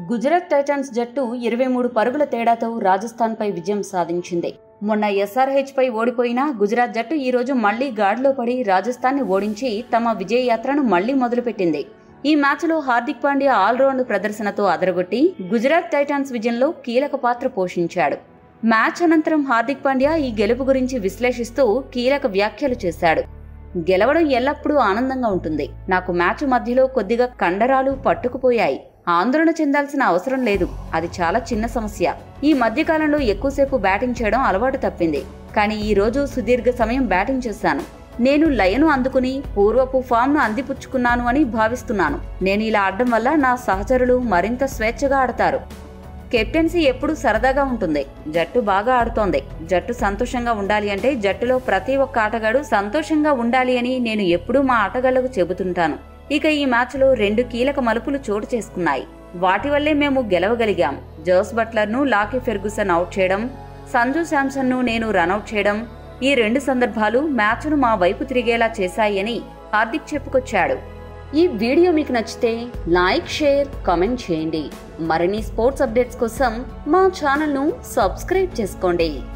Gujarat Titans జట్టు ఇరవై మూడు పరుగుల తేడాతో రాజస్థాన్పై విజయం సాధించింది మొన్న ఎస్ఆర్హెచ్ పై ఓడిపోయిన గుజరాత్ జట్టు ఈ రోజు మళ్లీ గాడిలో పడి రాజస్థాన్ని ఓడించి తమ విజయ యాత్రను మళ్లీ మొదలుపెట్టింది ఈ మ్యాచ్లో హార్దిక్ పాండ్యా ఆల్రౌండ్ ప్రదర్శనతో అదరగొట్టి గుజరాత్ టైటాన్స్ విజయంలో కీలక పాత్ర పోషించాడు మ్యాచ్ అనంతరం హార్దిక్ పాండ్యా ఈ గెలుపు గురించి విశ్లేషిస్తూ కీలక వ్యాఖ్యలు చేశాడు గెలవడం ఎల్లప్పుడూ ఆనందంగా ఉంటుంది నాకు మ్యాచ్ మధ్యలో కొద్దిగా కండరాలు పట్టుకుపోయాయి ఆందోళన చెందాల్సిన అవసరం లేదు అది చాలా చిన్న సమస్య ఈ మధ్యకాలంలో ఎక్కువసేపు బ్యాటింగ్ చేయడం అలవాటు తప్పింది కానీ ఈ రోజు సుదీర్ఘ సమయం బ్యాటింగ్ చేశాను నేను లయను అందుకుని పూర్వపు ఫామ్ను అందిపుచ్చుకున్నాను అని భావిస్తున్నాను నేను ఇలా ఆడడం వల్ల నా సహచరులు మరింత స్వేచ్ఛగా ఆడతారు కెప్టెన్సీ ఎప్పుడూ సరదాగా ఉంటుంది జట్టు బాగా ఆడుతోంది జట్టు సంతోషంగా ఉండాలి అంటే జట్టులో ప్రతి ఒక్క ఆటగాడు సంతోషంగా ఉండాలి అని నేను ఎప్పుడూ మా ఆటగాళ్లకు చెబుతుంటాను ఇక ఈ మ్యాచ్లో రెండు కీలక మలుపులు చోటు చేసుకున్నాయి వాటి వల్లే మేము గెలవగలిగాం జోస్ బట్లర్ను లాకీ ఫెర్గుసన్ అవుట్ చేయడం సంజు శాంసన్ను నేను రనౌట్ చేయడం ఈ రెండు సందర్భాలు మ్యాచ్ను మా వైపు తిరిగేలా చేశాయి అని హార్దిక్ చెప్పుకొచ్చాడు ఈ వీడియో మీకు నచ్చితే లైక్ షేర్ కామెంట్ చేయండి మరిన్ని స్పోర్ట్స్ అప్డేట్స్ కోసం మా ఛానల్ను సబ్స్క్రైబ్ చేసుకోండి